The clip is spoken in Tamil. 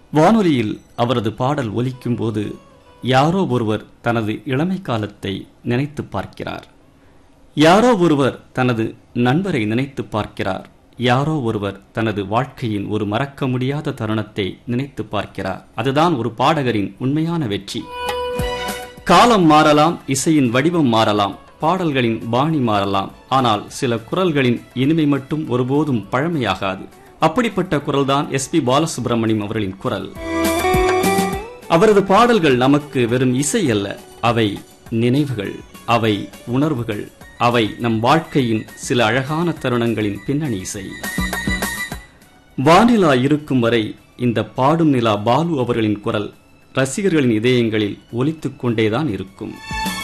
வானொலியில் அவரது பாடல் ஒலிக்கும் போது யாரோ ஒருவர் தனது இளமை காலத்தை நினைத்து பார்க்கிறார் யாரோ ஒருவர் தனது நண்பரை நினைத்து பார்க்கிறார் யாரோ ஒருவர் தனது வாழ்க்கையின் ஒரு மறக்க முடியாத தருணத்தை நினைத்து பார்க்கிறார் அதுதான் ஒரு பாடகரின் உண்மையான வெற்றி காலம் மாறலாம் இசையின் வடிவம் மாறலாம் பாடல்களின் பாணி மாறலாம் ஆனால் சில குரல்களின் இனிமை மட்டும் ஒருபோதும் பழமையாகாது அப்படிப்பட்ட குரல்தான் எஸ் பி பாலசுப்ரமணியம் அவர்களின் குரல் அவரது பாடல்கள் நமக்கு வெறும் இசை அல்ல அவை நினைவுகள் அவை உணர்வுகள் அவை நம் வாழ்க்கையின் சில அழகான தருணங்களின் பின்னணி இசை வானிலா இருக்கும் வரை இந்த பாடும் நிலா பாலு அவர்களின் குரல் ரசிகர்களின் இதயங்களில் ஒலித்துக் கொண்டேதான் இருக்கும்